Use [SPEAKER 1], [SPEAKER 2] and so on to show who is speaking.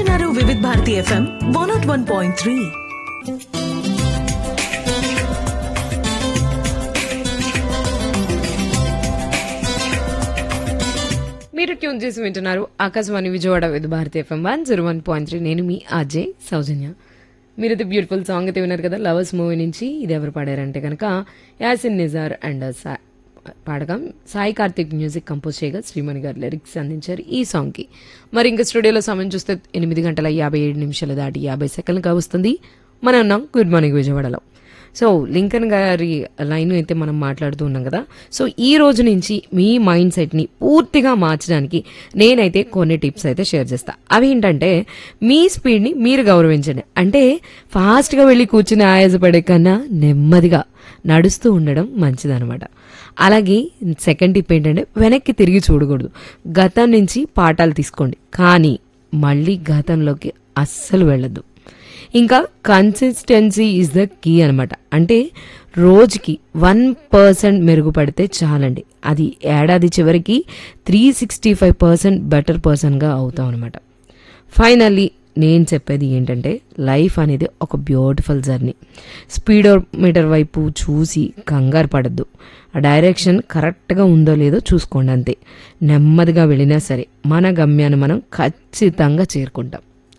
[SPEAKER 1] వింటున్నారు Vividh Bharati FM one nought one point three
[SPEAKER 2] మీరు tune చేసి వింటున్నారు Akashvani Vijayawada with Bharati FM one zero one point three నేను మీ అజయ్ సౌజన్య మీరైతే బ్యూటిఫుల్ సాంగ్ అయితే విన్నారు కదా లవర్స్ మూవీ నుంచి ఇది ఎవరు పాడారంటే కనుక యాసిన్ నిజార్ అండ్ సా- పాడగా సాయి కార్తిక్ మ్యూజిక్ కంపోజ్ చేయగా శ్రీమణి గారు లిరిక్స్ అందించారు ఈ సాంగ్కి మరి ఇంకా స్టూడియోలో సమయం చూస్తే ఎనిమిది గంటల యాభై ఏడు నిమిషాలు దాటి యాభై సెకండ్లుగా వస్తుంది మనం ఉన్నాం గుడ్ మార్నింగ్ విజయవాడలో సో లింకన్ గారి లైన్ అయితే మనం మాట్లాడుతూ ఉన్నాం కదా సో ఈ రోజు నుంచి మీ మైండ్ సెట్ని పూర్తిగా మార్చడానికి నేనైతే కొన్ని టిప్స్ అయితే షేర్ చేస్తా అవి ఏంటంటే మీ స్పీడ్ని మీరు గౌరవించండి అంటే ఫాస్ట్గా వెళ్ళి కూర్చుని ఆయాసపడే కన్నా నెమ్మదిగా నడుస్తూ ఉండడం మంచిదనమాట అలాగే సెకండ్ టిప్ ఏంటంటే వెనక్కి తిరిగి చూడకూడదు గతం నుంచి పాఠాలు తీసుకోండి కానీ మళ్ళీ గతంలోకి అస్సలు వెళ్ళొద్దు ఇంకా కన్సిస్టెన్సీ ఈజ్ ద కీ అనమాట అంటే రోజుకి వన్ పర్సెంట్ మెరుగుపడితే చాలండి అది ఏడాది చివరికి three sixty five percent better పర్సన్గా అవుతాం అనమాట ఫైనల్లీ నేను చెప్పేది ఏంటంటే లైఫ్ అనేది ఒక బ్యూటిఫుల్ జర్నీ స్పీడోమీటర్ వైపు చూసి కంగారు పడద్దు ఆ డైరెక్షన్ కరెక్ట్గా ఉందో లేదో చూసుకోండి అంతే నెమ్మదిగా వెళ్ళినా సరే మన గమ్యాన్ని మనం ఖచ్చితంగా చేరుకుంటాం